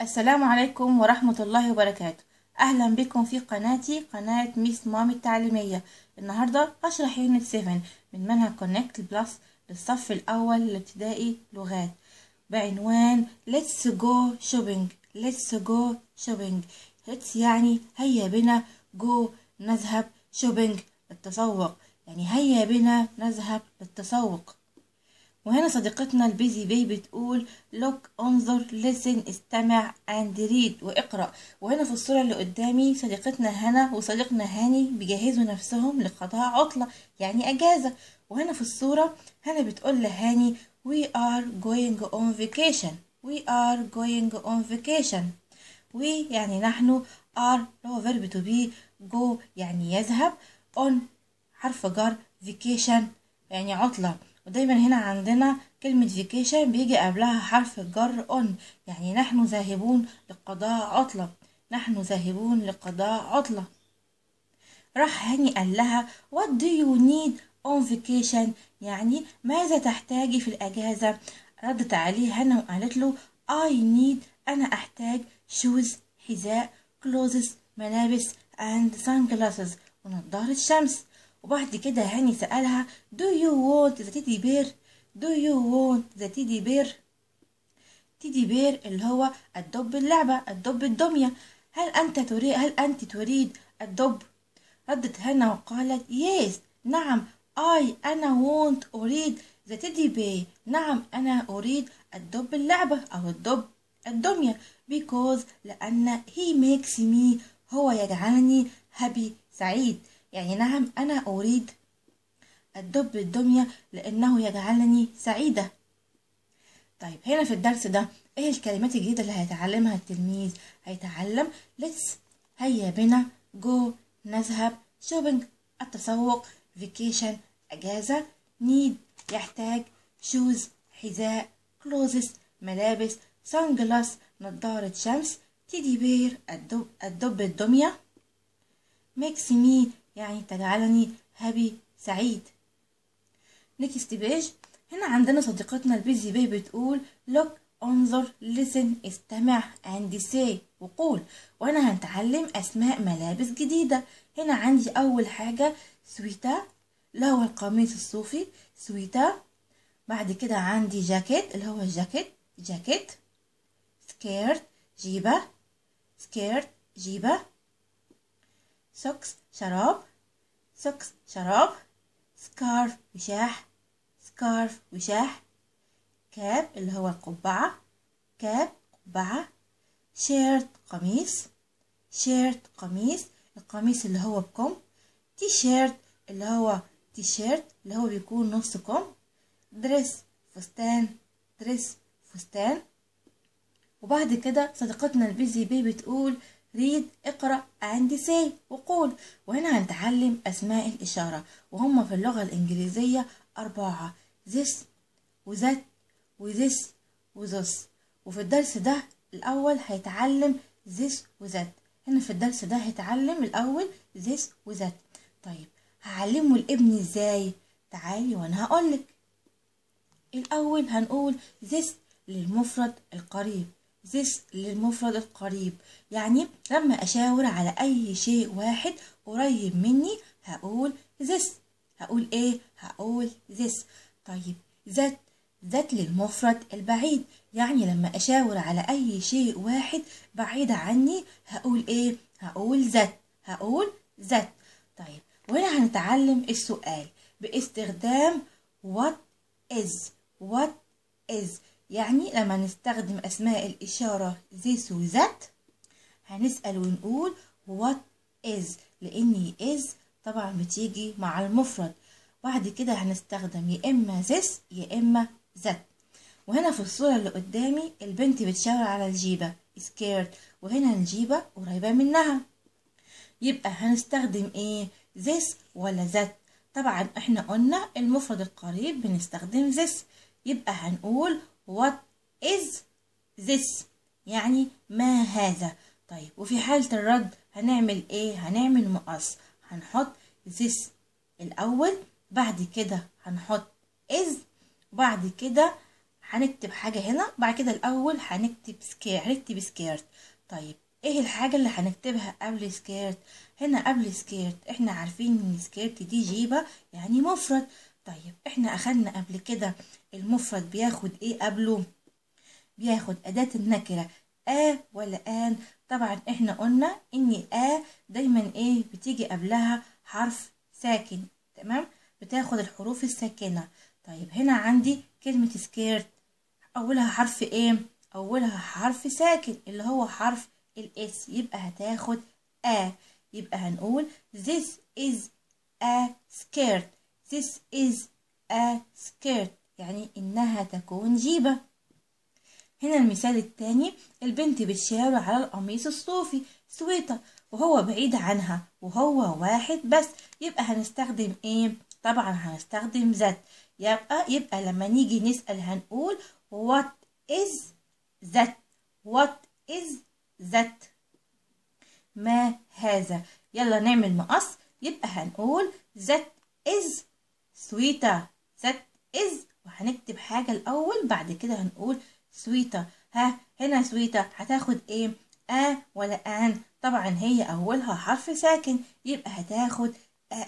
السلام عليكم ورحمة الله وبركاته أهلا بكم في قناتي قناة ميس مامي التعليمية النهاردة هشرح يونت 7 من منهج كونكت بلس للصف الأول الابتدائي لغات بعنوان Let's go shopping Let's go shopping Let's يعني هيا بنا go نذهب shopping التسوق يعني هيا بنا نذهب للتسوق وهنا صديقتنا البيزي بي بتقول look انظر listen استمع and read واقرأ وهنا في الصورة اللي قدامي صديقتنا هنا وصديقنا هاني بيجهزوا نفسهم لقضاء عطلة يعني أجازة وهنا في الصورة هنا بتقول لهاني we are going on vacation we are going on vacation we يعني نحن are هو verb to be go يعني يذهب on حرف جر vacation يعني عطلة ودايما هنا عندنا كلمة vacation بيجي قبلها حرف الجر on يعني نحن ذاهبون لقضاء عطلة نحن ذاهبون لقضاء عطلة راح هاني قال لها what do you need on vacation يعني ماذا تحتاجي في الأجازة ردت عليه هنا وقالت له I need أنا أحتاج shoes حذاء clothes ملابس and sunglasses ونضارة شمس وبعد كده هاني سألها do you want the teddy bear do you want the teddy bear تيدي بير اللي هو الدب اللعبة الدب الدمية هل أنت تريد هل أنت تريد الدب ردت هنا وقالت yes نعم I أنا want أريد the teddy bear نعم أنا أريد الدب اللعبة أو الدب الدمية because لأن he makes me هو يجعلني happy سعيد يعني نعم أنا أريد الدب الدمية لأنه يجعلني سعيدة طيب هنا في الدرس ده ايه الكلمات الجديدة اللي هيتعلمها التلميذ هيتعلم let's هيا بنا go نذهب shopping التسوق vacation أجازة need يحتاج shoes حذاء clothes ملابس sunglass نظارة شمس تيدي بير الدب, الدب الدمية makes me يعني تجعلني هابي سعيد نيكست بيج هنا عندنا صديقتنا البيزي بي بتقول look انظر listen استمع and say وقول وانا هنتعلم اسماء ملابس جديدة هنا عندي اول حاجة سويتا اللي هو القميص الصوفي سويتا بعد كده عندي جاكيت اللي هو الجاكيت جاكيت سكيرت جيبة سكيرت جيبة سوكس شراب سوكس شراب سكارف وشاح سكارف وشاح كاب اللي هو القبعة كاب قبعة شيرت قميص شيرت قميص القميص اللي هو بكم تي شيرت اللي هو تي شيرت اللي هو بيكون نص كم دريس فستان دريس فستان وبعد كده صديقتنا البيزي بي بتقول ريد اقرأ عندي سي وقول وهنا هنتعلم أسماء الإشارة وهم في اللغة الإنجليزية أربعة this وذات وذس وذس وفي الدرس ده الأول هيتعلم this وذات هنا في الدرس ده هيتعلم الأول this وذات طيب هعلمه الابن ازاي تعالي وانا هقولك الأول هنقول this للمفرد القريب this للمفرد القريب يعني لما أشاور على أي شيء واحد قريب مني هقول this هقول إيه؟ هقول this طيب ذات ذات للمفرد البعيد يعني لما أشاور على أي شيء واحد بعيد عني هقول إيه؟ هقول ذات هقول ذات طيب وهنا هنتعلم السؤال باستخدام what is what is يعني لما نستخدم أسماء الإشارة this و that هنسأل ونقول what is لأن is طبعا بتيجي مع المفرد بعد كده هنستخدم يا إما this يا إما that وهنا في الصورة اللي قدامي البنت بتشاور على الجيبة scared وهنا الجيبة قريبة منها يبقى هنستخدم ايه this ولا that طبعا احنا قلنا المفرد القريب بنستخدم this يبقى هنقول what is this يعني ما هذا طيب وفي حالة الرد هنعمل ايه هنعمل مقص هنحط this الأول بعد كده هنحط is بعد كده هنكتب حاجة هنا بعد كده الأول هنكتب سكير هنكتب سكيرت طيب ايه الحاجة اللي هنكتبها قبل سكيرت هنا قبل سكيرت احنا عارفين ان سكيرت دي جيبة يعني مفرد طيب احنا اخدنا قبل كده المفرد بياخد ايه قبله بياخد أداة النكرة آ ولا آن طبعا احنا قلنا ان آ دايما ايه بتيجي قبلها حرف ساكن تمام بتاخد الحروف الساكنة طيب هنا عندي كلمة سكيرت أولها حرف ايه أولها حرف ساكن اللي هو حرف الاس يبقى هتاخد آ يبقى هنقول this is a skirt this is a skirt يعني إنها تكون جيبة هنا المثال التاني البنت بتشاور على القميص الصوفي سويتر وهو بعيد عنها وهو واحد بس يبقى هنستخدم ايه طبعا هنستخدم ذات يبقى يبقى لما نيجي نسأل هنقول what is that what is that ما هذا يلا نعمل مقص يبقى هنقول that is sweeter that is وهنكتب حاجة الأول بعد كده هنقول سويتة ها هنا سويتة هتاخد ايه آ ولا آن طبعا هي أولها حرف ساكن يبقى هتاخد آ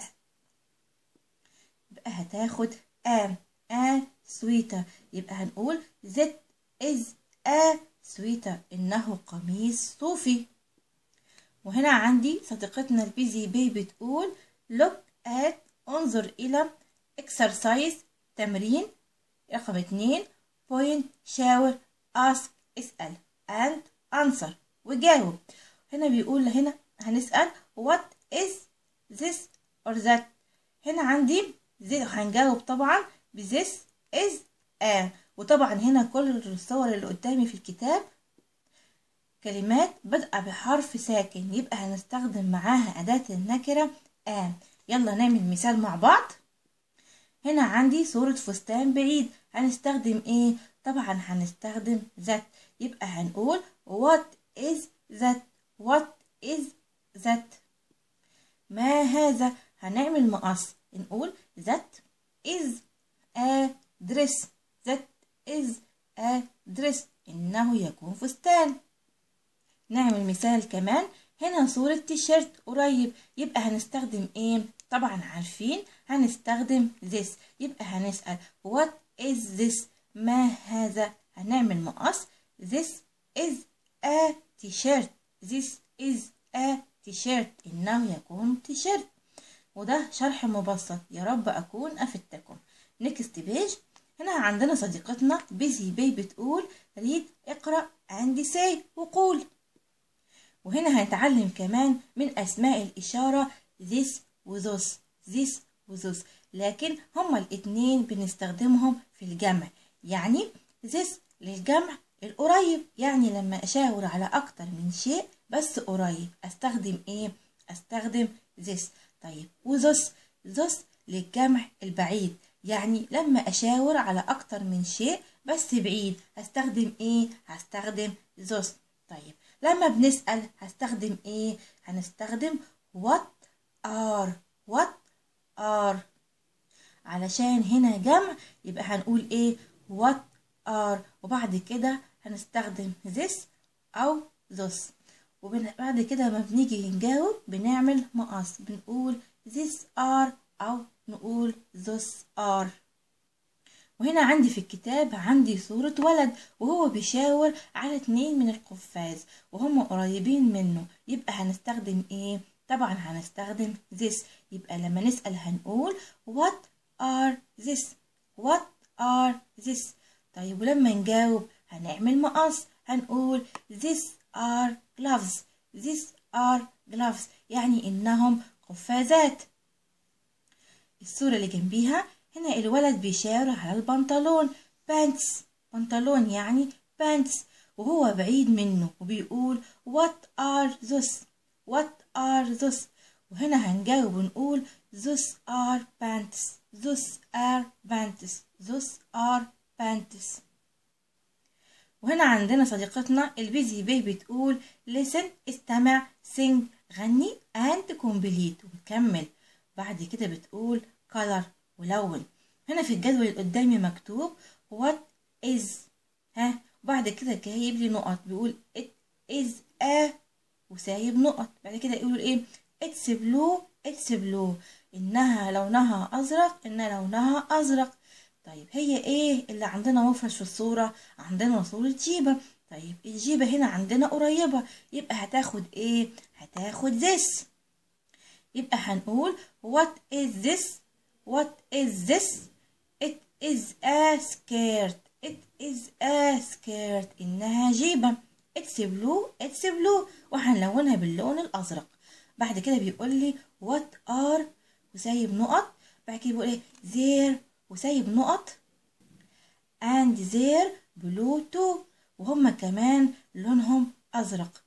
يبقى هتاخد آ آ سويتة يبقى هنقول that is a سويتة إنه قميص صوفي وهنا عندي صديقتنا البيزي بي بتقول look at انظر إلى exercise تمرين رقم اتنين point شاور ask اسأل and answer وجاوب هنا بيقول هنا هنسأل what is this or that هنا عندي زي هنجاوب طبعا ب this is a وطبعا هنا كل الصور اللي قدامي في الكتاب كلمات بادئة بحرف ساكن يبقى هنستخدم معاها أداة النكرة آن يلا نعمل مثال مع بعض هنا عندي صورة فستان بعيد هنستخدم ايه طبعا هنستخدم that يبقى هنقول what is that what is that ما هذا هنعمل مقص نقول that is a dress that is a dress إنه يكون فستان نعمل مثال كمان هنا صورة تيشيرت قريب يبقى هنستخدم ايه طبعا عارفين هنستخدم this يبقى هنسأل what is this ما هذا هنعمل مقص this is a t-shirt this is a t-shirt إنه يكون تيشيرت وده شرح مبسط يا رب أكون أفدتكم نكست بيج هنا عندنا صديقتنا بيزي بي بتقول ريد اقرأ عندي سي وقول وهنا هنتعلم كمان من أسماء الإشارة this وthose this وthose لكن هما الاتنين بنستخدمهم في الجمع يعني this للجمع القريب يعني لما أشاور على أكتر من شيء بس قريب أستخدم إيه؟ أستخدم this طيب وthose those للجمع البعيد يعني لما أشاور على أكتر من شيء بس بعيد هستخدم إيه؟ هستخدم those طيب لما بنسأل هستخدم إيه؟ هنستخدم what are what are علشان هنا جمع يبقى هنقول إيه؟ what are وبعد كده هنستخدم this أو those وبعد كده ما بنيجي نجاوب بنعمل مقص بنقول this are أو نقول those are وهنا عندي في الكتاب عندي صورة ولد وهو بيشاور على اتنين من القفاز وهم قريبين منه يبقى هنستخدم ايه؟ طبعا هنستخدم this يبقى لما نسأل هنقول what are this what are this طيب ولما نجاوب هنعمل مقص هنقول these are gloves these are gloves يعني إنهم قفازات الصورة اللي جنبيها هنا الولد بيشاور على البنطلون بانتس بنطلون يعني بانتس وهو بعيد منه وبيقول what are those what are those وهنا هنجاوب ونقول those are pants those are pants those are pants وهنا عندنا صديقتنا البيزي بي بتقول listen استمع sing غني and complete وكمل بعد كده بتقول color ولون هنا في الجدول اللي قدامي مكتوب what is ها وبعد كده جايب لي نقط بيقول it is a وسايب نقط بعد كده يقولوا ايه it's blue it's blue انها لونها ازرق ان لونها ازرق طيب هي ايه اللي عندنا مفرش في الصورة عندنا صورة جيبة طيب الجيبة هنا عندنا قريبة يبقى هتاخد ايه هتاخد this يبقى هنقول what is this what is this it is a skirt it is a skirt إنها جيبة it's blue it's blue وهنلونها باللون الأزرق بعد كده بيقول لي what are وسايب نقط بعد كده بيقول ايه there وسايب نقط and there blue too وهما كمان لونهم أزرق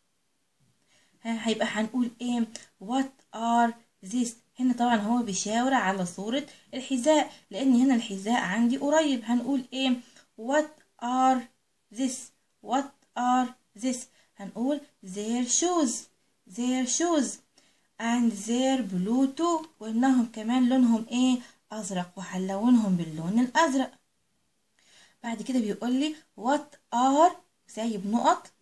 هيبقى هنقول ايه what are this هنا طبعا هو بيشاور على صورة الحذاء لأن هنا الحذاء عندي قريب هنقول ايه what are this what are this هنقول their shoes their shoes and their blue too وإنهم كمان لونهم ايه أزرق وهنلونهم باللون الأزرق بعد كده بيقول لي what are سايب نقط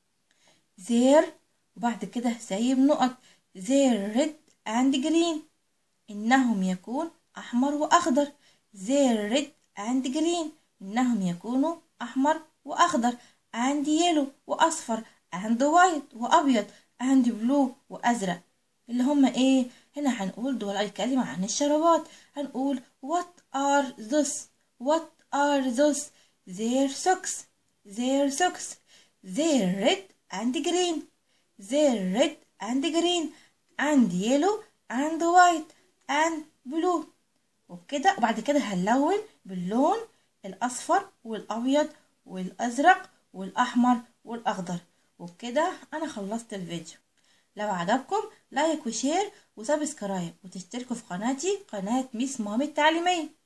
their وبعد كده سايب نقط their red and green إنهم يكون أحمر وأخضر their red and green إنهم يكونوا أحمر وأخضر and yellow وأصفر and white وأبيض and blue وأزرق اللي هما إيه هنا هنقول دول الكلمة عن الشرابات هنقول what are those what are those their socks their socks they're red and green they're red and green and yellow and white and blue وبكده وبعد كده هنلون باللون الأصفر والأبيض والأزرق والأحمر والأخضر وبكده أنا خلصت الفيديو لو عجبكم لايك وشير وسبسكرايب وتشتركوا في قناتي قناة ميس مامي التعليمية